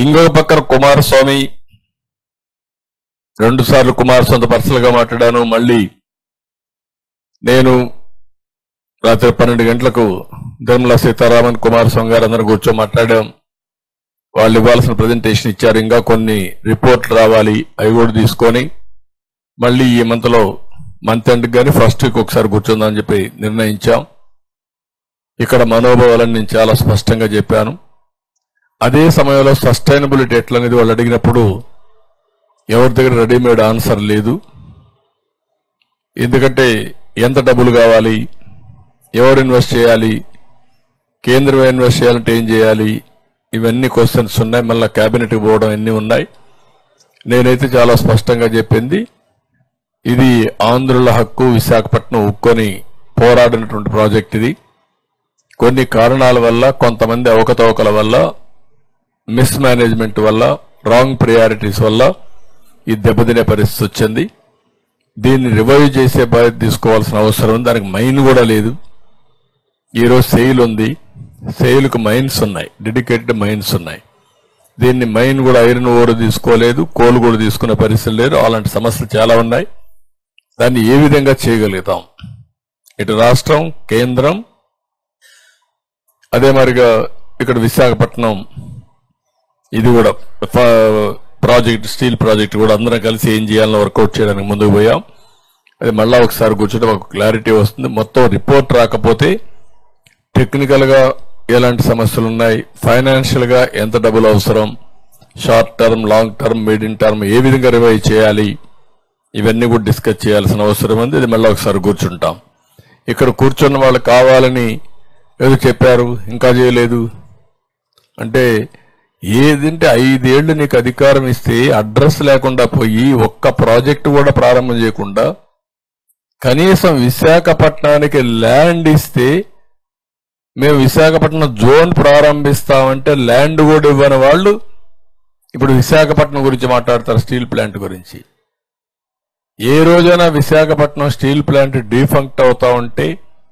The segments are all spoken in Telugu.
ఇంకొక పక్కన కుమారస్వామి రెండు సార్లు కుమారస్వామితో పర్సనల్ గా మాట్లాడాను మళ్ళీ నేను రాత్రి పన్నెండు గంటలకు నిర్మలా సీతారామన్ కుమారస్వామి గారు అందరూ కూర్చో మాట్లాడాం వాళ్ళు ఇవ్వాల్సిన ప్రజెంటేషన్ ఇచ్చారు ఇంకా కొన్ని రిపోర్ట్లు రావాలి అవి కూడా తీసుకొని మళ్ళీ ఈ మంత్ లో మంత్ ఎండ్ కానీ ఫస్ట్ వీక్ ఒకసారి కూర్చుందని చెప్పి నిర్ణయించాం ఇక్కడ మనోభావాలను నేను చాలా స్పష్టంగా చెప్పాను అదే సమయంలో సస్టైనబిలిటీ ఎట్లా అనేది వాళ్ళు అడిగినప్పుడు ఎవరి దగ్గర రెడీమేడ్ ఆన్సర్ లేదు ఎందుకంటే ఎంత డబ్బులు కావాలి ఎవరు ఇన్వెస్ట్ చేయాలి కేంద్రం ఇన్వెస్ట్ చేయాలంటే ఏం చేయాలి ఇవన్నీ క్వశ్చన్స్ ఉన్నాయి మళ్ళీ క్యాబినెట్కి పోవడం అన్నీ ఉన్నాయి నేనైతే చాలా స్పష్టంగా చెప్పింది ఇది ఆంధ్రుల హక్కు విశాఖపట్నం ఉక్కొని పోరాడినటువంటి ప్రాజెక్ట్ ఇది కొన్ని కారణాల వల్ల కొంతమంది అవకతవకల వల్ల మిస్ మేనేజ్మెంట్ వల్ల రాంగ్ ప్రయారిటీస్ వల్ల ఈ దెబ్బతినే పరిస్థితి వచ్చింది దీన్ని రివైవ్ చేసే బాధ్యత తీసుకోవాల్సిన అవసరం ఉంది దానికి మైన్ కూడా లేదు ఈరోజు సెయిల్ ఉంది సెయిల్కు మైన్స్ ఉన్నాయి డెడికేటెడ్ మైన్స్ ఉన్నాయి దీన్ని మైన్ కూడా ఐరన్ ఓర్ తీసుకోలేదు కోల్ కూడా తీసుకునే పరిస్థితి లేదు అలాంటి సమస్యలు చాలా ఉన్నాయి దాన్ని ఏ విధంగా చేయగలుగుతాం ఇటు రాష్ట్రం కేంద్రం అదే మరిగా ఇక్కడ విశాఖపట్నం ఇది కూడా ఫ- ప్రాజెక్ట్ స్టీల్ ప్రాజెక్ట్ కూడా అందరం కలిసి ఏం చేయాలని వర్కౌట్ చేయడానికి ముందుకు పోయాం అది మళ్ళా ఒకసారి కూర్చుంటే మాకు క్లారిటీ వస్తుంది మొత్తం రిపోర్ట్ రాకపోతే టెక్నికల్ గా ఎలాంటి సమస్యలు ఉన్నాయి ఫైనాన్షియల్ గా ఎంత డబ్బులు అవసరం short term long term medium term ఏ విధంగా రివైవ్ చేయాలి ఇవన్నీ కూడా డిస్కస్ చేయాల్సిన అవసరం ఉంది ఇది మళ్ళీ ఒకసారి కూర్చుంటాం ఇక్కడ కూర్చున్న వాళ్ళు కావాలని ఏదో చెప్పారు ఇంకా చేయలేదు అంటే ఏదంటే ఐదేళ్లు నీకు అధికారం ఇస్తే అడ్రస్ లేకుండా పోయి ఒక్క ప్రాజెక్టు కూడా ప్రారంభం చేయకుండా కనీసం విశాఖపట్నానికి ల్యాండ్ ఇస్తే మేము విశాఖపట్నం జోన్ ప్రారంభిస్తామంటే ల్యాండ్ కూడా ఇవ్వని వాళ్ళు ఇప్పుడు విశాఖపట్నం గురించి మాట్లాడతారు స్టీల్ ప్లాంట్ గురించి ఏ రోజైనా విశాఖపట్నం స్టీల్ ప్లాంట్ డీఫంక్ట్ అవుతా ఉంటే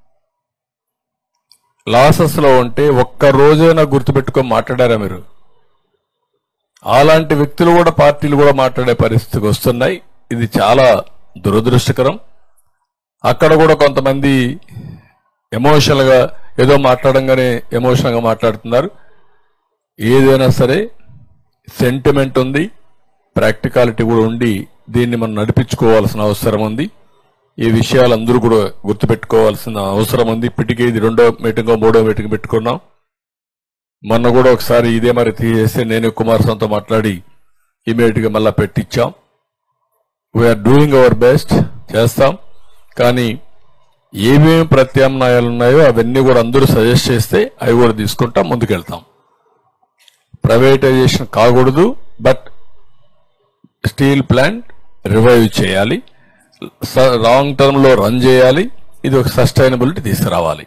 లాసెస్ లో ఉంటే ఒక్క రోజైనా గుర్తుపెట్టుకొని మాట్లాడారా మీరు అలాంటి వ్యక్తులు కూడా పార్టీలు కూడా మాట్లాడే పరిస్థితికి వస్తున్నాయి ఇది చాలా దురదృష్టకరం అక్కడ కూడా కొంతమంది ఎమోషనల్ గా ఏదో మాట్లాడంగానే ఎమోషనల్ గా మాట్లాడుతున్నారు ఏదైనా సరే సెంటిమెంట్ ఉంది ప్రాక్టికాలిటీ కూడా ఉండి దీన్ని మనం నడిపించుకోవాల్సిన అవసరం ఉంది ఈ విషయాలు అందరూ కూడా గుర్తుపెట్టుకోవాల్సిన అవసరం ఉంది ఇప్పటికే ఇది రెండో మీటింగ్ మూడో మీటింగ్ పెట్టుకున్నాం మొన్న కూడా ఒకసారి ఇదే మరి తీసేస్తే నేను కుమారస్వామితో మాట్లాడి ఇమీడియట్ గా మళ్ళా పెట్టించాం వీఆర్ డూయింగ్ అవర్ బెస్ట్ చేస్తాం కానీ ఏమేమి ప్రత్యామ్నాయాలు ఉన్నాయో అవన్నీ కూడా అందరూ సజెస్ట్ చేస్తే అవి కూడా తీసుకుంటాం ముందుకెళ్తాం ప్రైవేటైజేషన్ కాకూడదు బట్ స్టీల్ ప్లాంట్ రివైవ్ చేయాలి లాంగ్ టర్మ్ లో రన్ చేయాలి ఇది ఒక సస్టైనబిలిటీ తీసుకురావాలి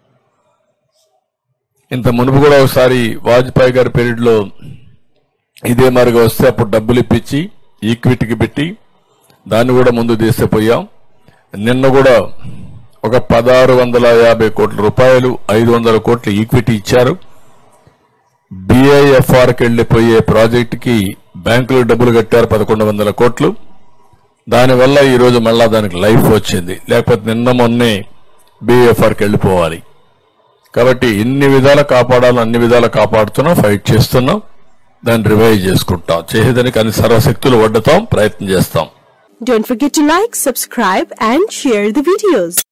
ఇంత మునుపు కూడా ఒకసారి వాజ్పేయి గారి పీరియడ్ లో ఇదే మరిగా వస్తే అప్పుడు డబ్బులు ఇప్పించి ఈక్విటీకి పెట్టి దాన్ని కూడా ముందు తీసుకుపోయాం నిన్న కూడా ఒక పదహారు వందల యాభై కోట్ల రూపాయలు ఐదు వందల కోట్ల ఈక్విటీ ఇచ్చారు బిఐఎఫ్ఆర్కి వెళ్ళిపోయే ప్రాజెక్టుకి బ్యాంకులు డబ్బులు కట్టారు పదకొండు వందల కోట్లు దానివల్ల ఈ రోజు మళ్ళా దానికి లైఫ్ వచ్చింది లేకపోతే నిన్న మొన్నే బిఎఫ్ఆర్కి వెళ్ళిపోవాలి కాబట్టి ఎన్ని విధాలు కాపాడాలో అన్ని విధాలు కాపాడుతున్నాం ఫైట్ చేస్తున్నాం దాన్ని రివైవ్ చేసుకుంటాం చేసేదానికి అన్ని సర్వశక్తులు వడ్డతాం ప్రయత్నం చేస్తాం Don't forget to like, subscribe and share the videos.